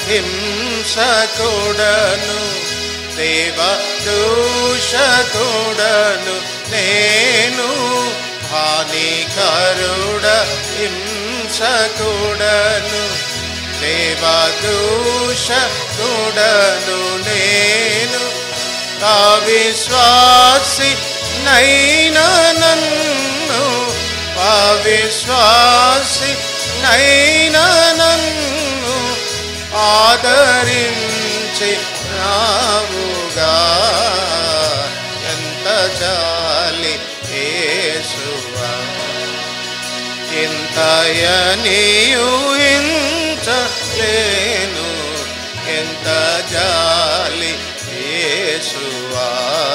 హింసకుడను దేవ దూషకుడను నేను హానికరుడ హింసకుడను దేవ దూషకుడను నేను అవిశ్వాసి నైనా నన్ను అవిశ్వాసి నైనా నన్ను ఆదరించి రావుగా ఎంత జాలి యేసువా ఇంతయనియు ఇంచలేను ఎంత జాలి యేసువా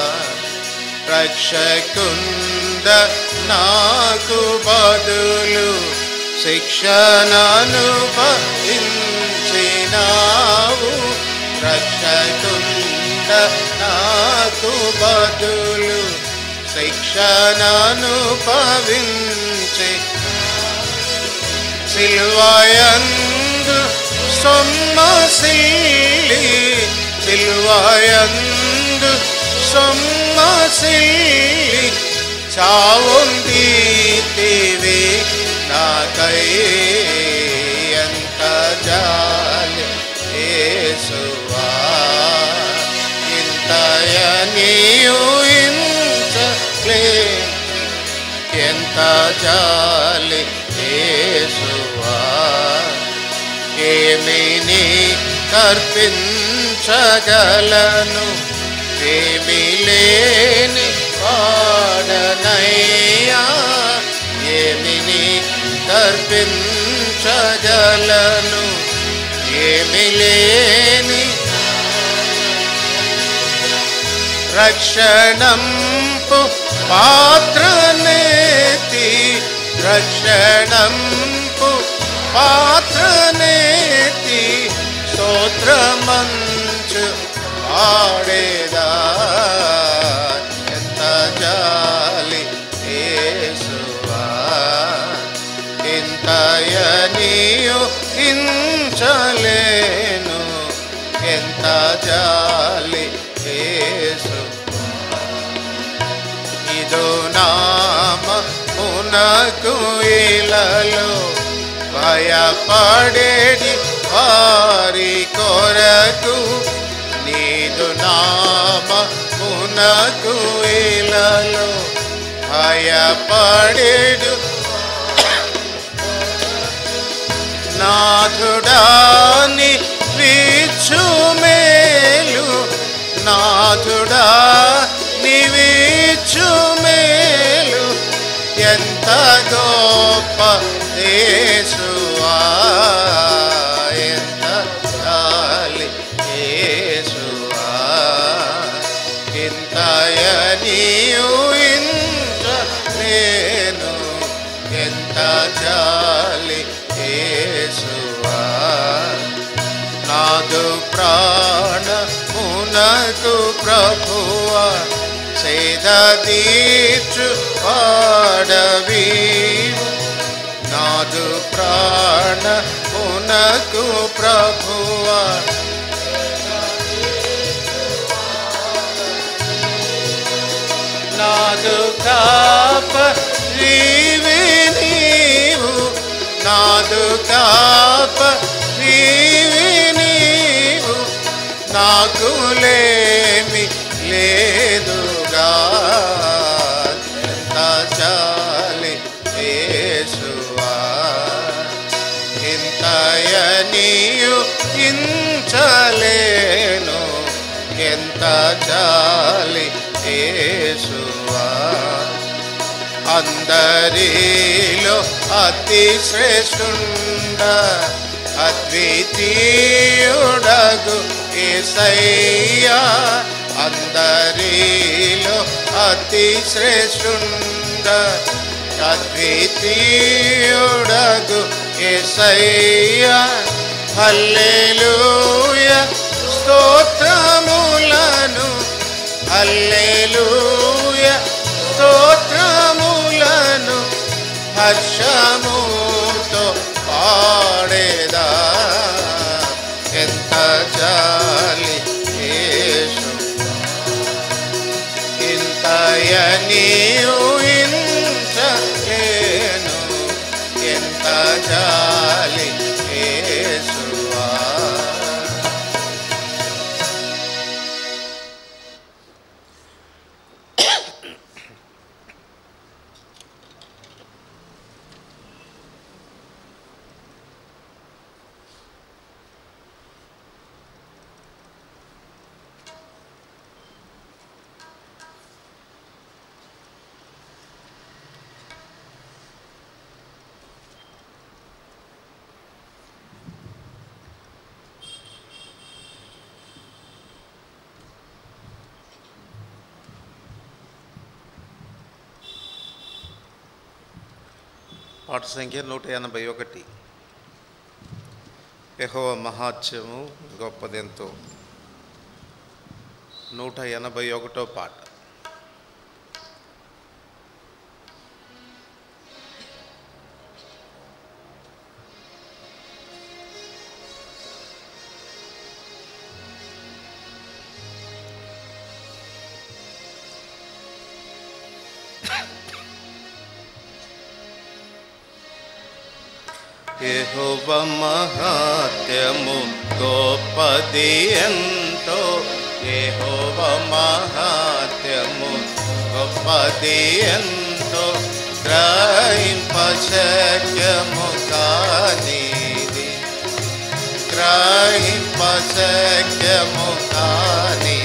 రక్షకుంద నాకు బదులు శిక్షణను భరించినావు రక్షకుంద నాకు బదులు శిక్షణను పవించి సిల్వయందు సొమ్మసిల్లి సిల్వయందు సొమ్మసిల్లి చావుందీతివి నాకై ఎంత జాలి యేసువా ఇంతయనియు ఇంచలే ఎంత జాలి యేసువా ఏమిని కర్పించగలను ఏమి లేని వాడనయ్యా ఏమిని కర్పించగలను ఏమి లేని రక్షణంపు పాత్రనేతి రక్షణంపు పాత్రనేతి స్తోత్రమంచు ఆడేదా ఎంత జాలి యేసువా ఇంతయనియు ఇంచలేను ఎంత జాలి యేసు ఇదో నామ మునకు ఇలలో భయపడేది వారి కొరకు నీదు నామ మునకు ఇలలో భయపడేడు నాథుడాని వీచు మేలు నాథుడా నివీచు మేలు ఎంత గొప్ప యేసువా ఎంత చాలి యేసువా ఇంతయనియు ఇంత నేను ఎంత చాలి యేసువా నాదు ప్రాణ మునకు ప్రభువా సేదీర్చు పాడవీవు నాదు ప్రాణ మునకు ప్రభువా నాదు కాప జీవి నీవు నాదు కాప జీవి నీవు నాకు లేమి లేదుగా ఎంత చాలి యేసువా ఇంతయనియు ఇంచలేను ఎంత చాలి యేసువా అందరిలో అతి శ్రేష్ఠుండ అద్వితీయుడగు ఏసయ్యా అందరిలో అతి శ్రేష్ఠుండ అద్వితీయుడగు ఏసయ్యా హల్లెలూయ స్తోత్రములను హల్లెలూయ స్తోత్రములను హర్షముతో పాడేదా ఎంత జాలి యేసు ఇంతయని ఊహించలేను ఎంత జాలి యేసువా పాట సంఖ్య నూట ఎనభై ఒకటి యెహోవా మహాత్యము గొప్పదెంతో నూట ఎనభై ఒకటో పాట యెహోవ మహాత్యము గొప్పది ఎంతో యెహోవ మహాత్యము గొప్పది ఎంతో గ్రహింపశక్యము కానిది గ్రహింపశక్యము కాని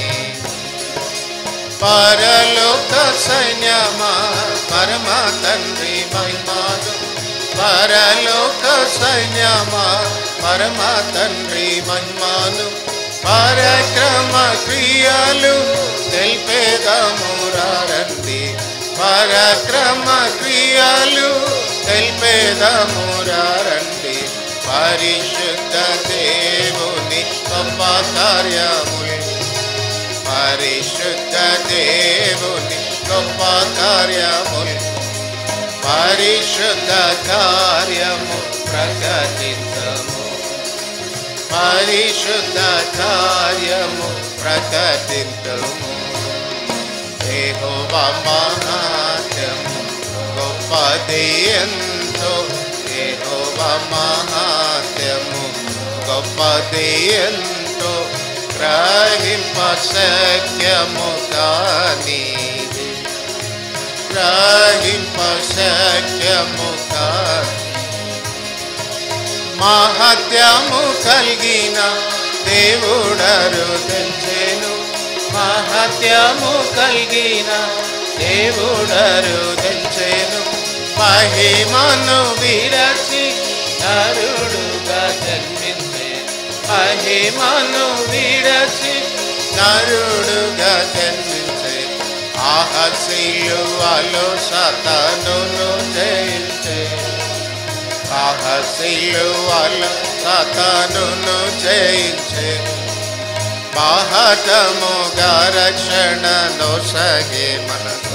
పరలోక సైన్యమా పరమ తండ్రి మహిమాను పరలోక సైన్యమా పరమ తండ్రి మహిమాను పరక్రమ క్రియలు తెలిపేదమురారండి పరక్రమ క్రియలు తెలిపేదమురారండి పరిశుద్ధ దేవుని గొప్ప కార్యములు పరిశుద్ధ దేవుని గొప్ప కార్యములు పరిశుద్ధ కార్యము ప్రకటితము పరిశుద్ధ కార్యము ప్రకటితము ఏహోవా మహాత్యము గొప్పది ఎంతో ఏహోవా మహాత్యము గొప్పది ఎంతో గ్రహింప శక్యము కానిది గ్రహింప శక్యము కాని మహత్యము కలిగిన దేవుడరు తెంచెను మహత్యము కలిగిన దేవుడరు తెంచెను మహిమను విరచి నరుడుగా జన్మించే మహిమను విరచి నరుడుగా జన్మించే ఆహశిలువలో సతనును జయించే సాహసిలువల సతనును జయించే బాహటముగా రక్షణను సగే మనకు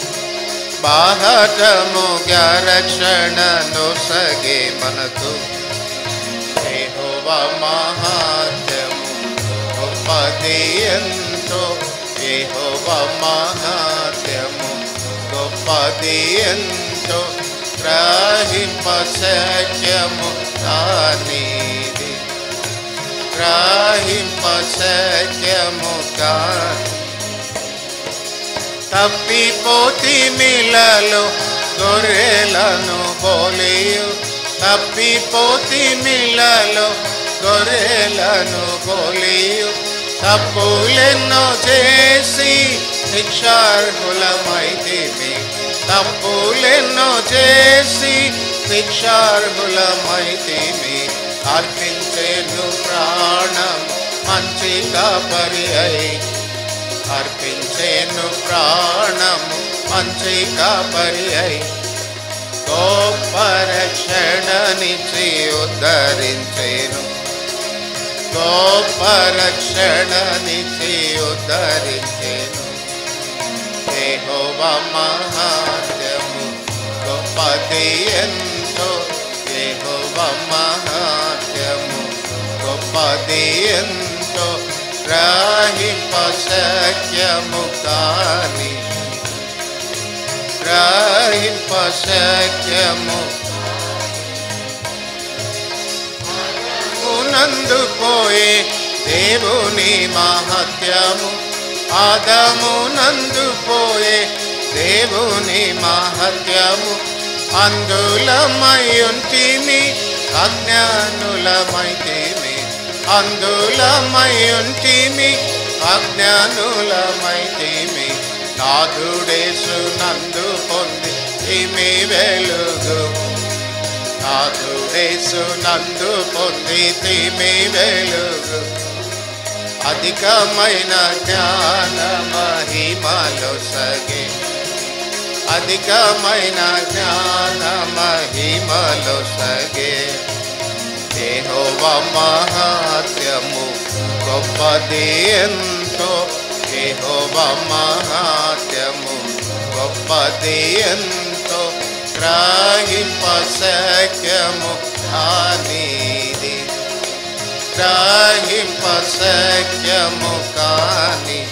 బాహటముగా రక్షణను సగే మనకు యెహోవ మహాత్యము గొప్పది ఎంతో యెహోవ మహాత్యము గొప్పది ఎంతో గ్రహింప శక్యము కానిది గ్రహింప శక్యము కాని తప్పిపోతి మిలలో గొర్రెలను బోలియు తప్పిపోతి మిలలో గొర్రెలను బోలియు తప్పులెన్నో చేసి శిక్షార్హులమైతిమి తప్పులెన్నో చేసి శిక్షార్హులమైతిమి అర్పించేను ప్రాణం మంచిగా పరి అయి అర్పించేను ప్రాణము మంచిగా పరి అయి గొప్ప రక్షణనిచ్చి ఉద్ధరించేను గొప్ప రక్షణనిచ్చి ఉద్ధరించేను యెహోవా మహాత్యము గొప్పది ఎంతో యెహోవా మహాత్యము గొప్పది ఎంతో గ్రహింప శక్యము కాని గ్రహింప శక్యము నందు పోయే దేవుని మహత్యము ఆదము నందు పోయే దేవుని మహత్యము అందులమయుంటిమి అజ్ఞానులమైతిమి అందులమయుంటిమి అజ్ఞానులమైతిమి నాదుడేసు నందు పొంది ఇమి వెలుగు నాదుడేసు నందు పొంది తిమి వెలుగు అధికమైన జ్ఞాన మహిమలో సగే అధికమైన జ్ఞాన మహిమలో సగే దేహోవ మహాత్యము గొప్పది ఎంతో దేహోవ మహాత్యము గొప్పది ఎంతో గ్రహింప శక్యము కానిది గ్రహింప శక్యము కాని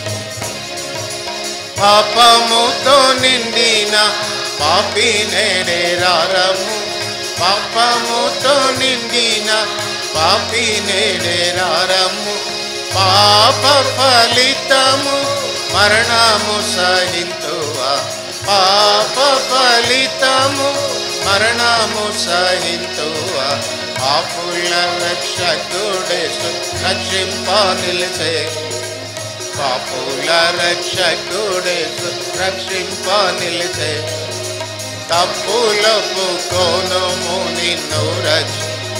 పాపముతో నిండిన పాపి నేడేరారము పాపముతో నిండిన పాపి నేడేరారము పాప ఫలితము మరణము సహింతువా పాప ఫలితము మరణము సహింతువా పాపుల రక్షకుడేసు రక్షింప నిలిచే పాపుల రక్షకుడేసు రక్షింప నిలిచే తప్పులకు కోనము నిన్ను రక్ష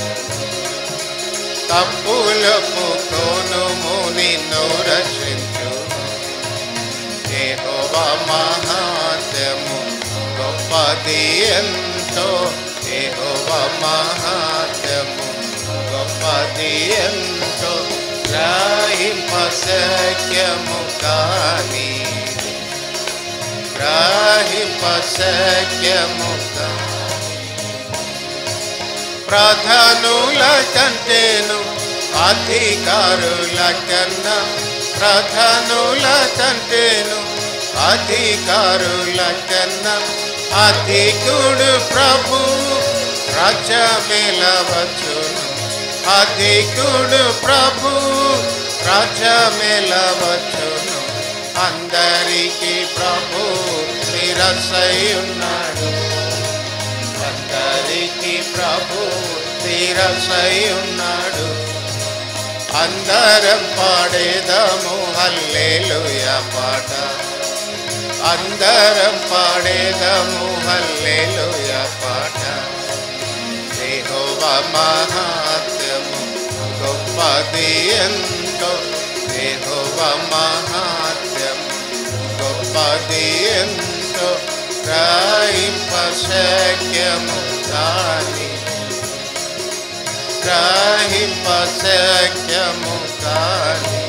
తప్పులకు కోనము నిన్ను రక్షించు దేహోవ మహాత్యము గొప్పది ఎంతో దేహోవ మహాత్యము గొప్పది ఎంతో గ్రహింప శక్యము కాని గ్రహింప శక్యము కాని ప్రధానుల కంటేను అధికారుల కన్నా ప్రధానుల కంటేను అధికారుల కన్నా అధికుడు ప్రభు రాజ్యమేలవచ్చును అధికుడు ప్రభు రాజ్యమేలవచ్చును అందరికీ ప్రభు నిరసై ఉన్నాడు అందరికి ప్రభు తీరసై ఉన్నాడు అందరం పాడేదము హల్లేలుయ పాట అందరం పాడేదము హల్లేలుయ పాట దేహోవ మహాత్యము గొప్పది ఎంతో దేహోవ మహాత్యము గొప్పది ఎంతో గ్రహింప శక్యము కాని గ్రహింప శక్యము కాని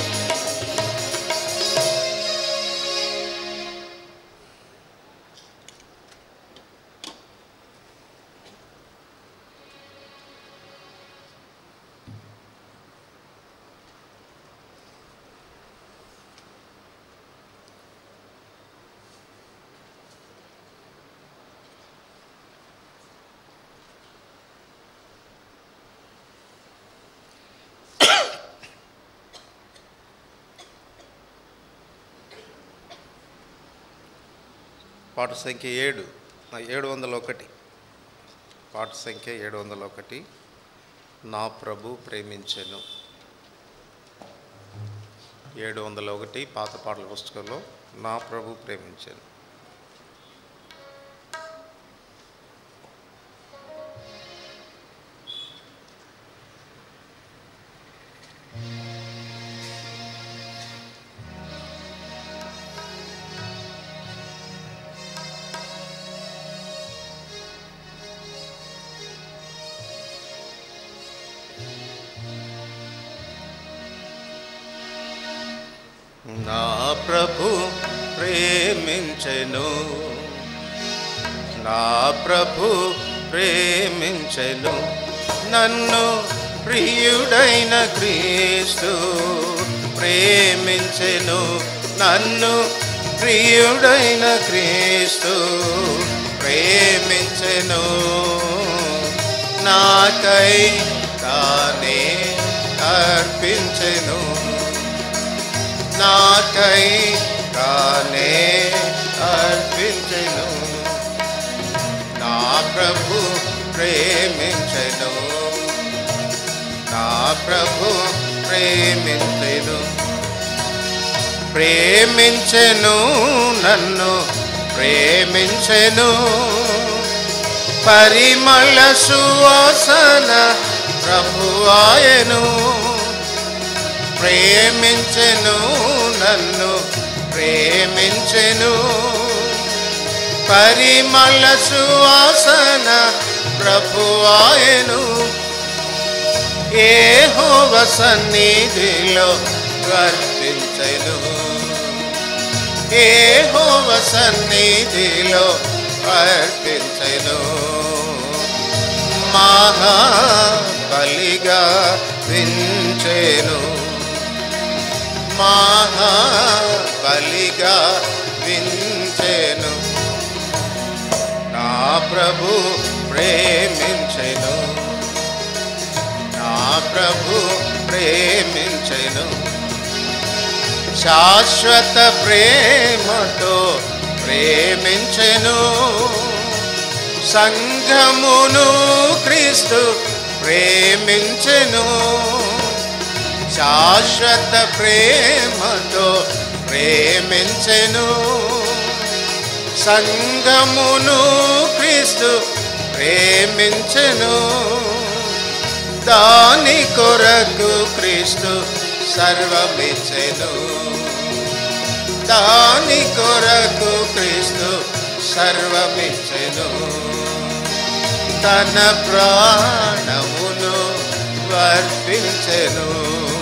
పాట సంఖ్య ఏడు ఏడు వందల ఒకటి పాట సంఖ్య ఏడు వందల ఒకటి నా ప్రభు ప్రేమించెను ఏడు వందల ఒకటి పాత పాటల పుస్తకంలో నా ప్రభు ప్రేమించెను నా ప్రభు ప్రేమించెను నా ప్రభు ప్రేమించెను నన్ను ప్రియుడైన క్రీస్తు ప్రేమించెను నన్ను ప్రియుడైన క్రీస్తు ప్రేమించెను నాకై తానే అర్పించెను నాకై తానే అర్పించెను నా ప్రభు ప్రేమించెను నా ప్రభు ప్రేమించెను ప్రేమించెను నన్ను ప్రేమించెను పరిమళ సువాసన ప్రభువాయను ప్రేమించెను నన్ను ప్రేమించెను పరిమళ సువాసన ప్రభువాయను ఏహోవ సన్నిధిలో అర్పించెను ఏహోవ సన్నిధిలో అర్పించెను మహా బలిగా వించెను మహా బలిగా వించెను నా ప్రభు ప్రేమించెను నా ప్రభు ప్రేమించెను శాశ్వత ప్రేమతో ప్రేమించెను సంఘమును క్రీస్తు ప్రేమించెను శాశ్వత ప్రేమతో ప్రేమించెను సంఘమును క్రీస్తు ప్రేమించెను దాని కొరకు క్రీస్తు సర్వమిచ్చెను దాని కొరకు క్రీస్తు సర్వమిచ్చెను తన ప్రాణమును వర్పించెను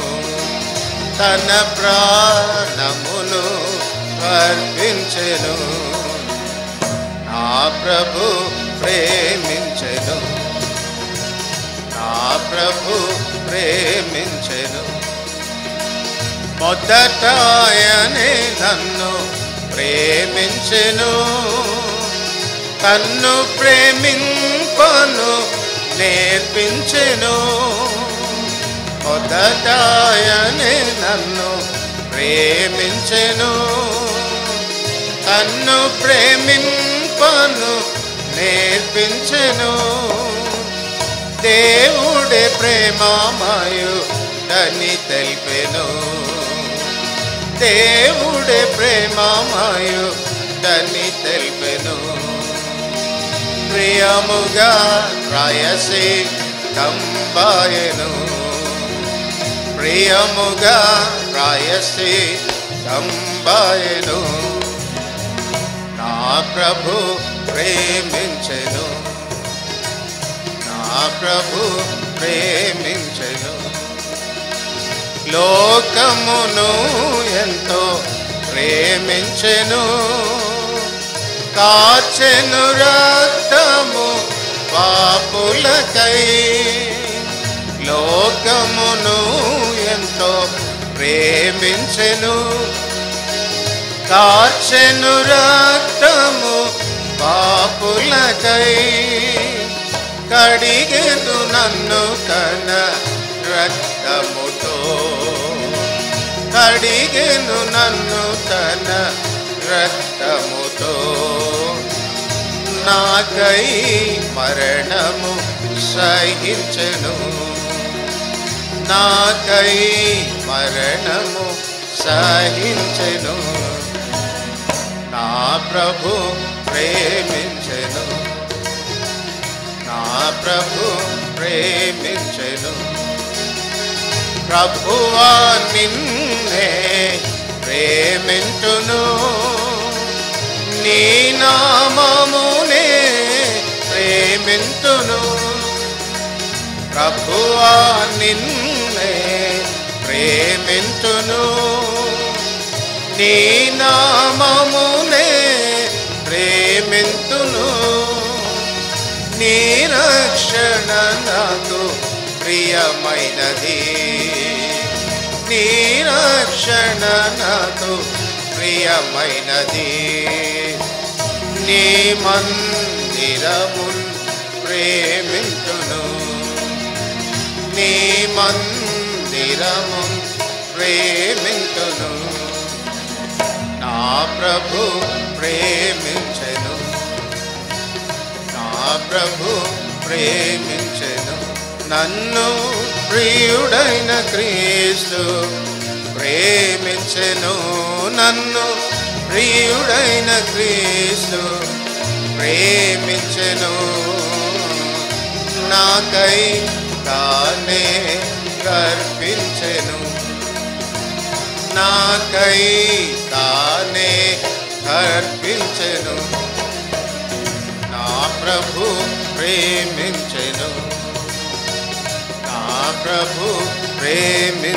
తన ప్రాణమును వర్పించెను నా ప్రభు ప్రేమించెను నా ప్రభు ప్రేమించెను మొదట ఆయనే నన్ను ప్రేమించెను తన్ను ప్రేమింపను నేర్పించెను మొదట ఆయనే నన్ను ప్రేమించెను తన్ను ప్రేమింపను నేర్పించెను దేవుడే ప్రేమామయు అని తెలిపెను దేవుడే ప్రేమామయు అని తెలిపెను ప్రియముగా రాయసి కంబాయను ప్రియముగా రాయసి కంబాయను నా ప్రభు ప్రేమించెను నా ప్రభు ప్రేమించెను లోకమును ఎంతో ప్రేమించెను కాచెను రక్తము పాపులకై లోకమును ఎంతో ప్రేమించెను కాచెను రక్తము పాపులకై కడిగెను నన్ను కన రక్తముతో కడిగెను నన్ను తన రక్తముతో నాకై మరణము సహించెను నాకై మరణము సహించెను నా ప్రభు ప్రేమించెను నా ప్రభు ప్రేమించెను ప్రభువా నిన్నే ప్రేమించును నీ నామమునే ప్రేమింతును ప్రభువా నిన్నే ప్రేమించును నీ నామమునే ప్రేమింతును నీ రక్షణ నాకు ప్రియమైనది నీ రక్షణ నాకు ప్రియమైనది నీ మందిరమున్ ప్రేమింతును నీ మందిరమున్ ప్రేమింతును నా ప్రభు ప్రేమించెను నా ప్రభు ప్రేమించెను నన్ను ప్రియుడైన క్రీస్తు ప్రేమించెను నన్ను ప్రియుడైన క్రీస్తు ప్రేమించెను నాకై తానే గర్పించెను నాకై తానే అర్పించెను నా ప్రభు ప్రేమించెను నా ప్రభు ప్రేమి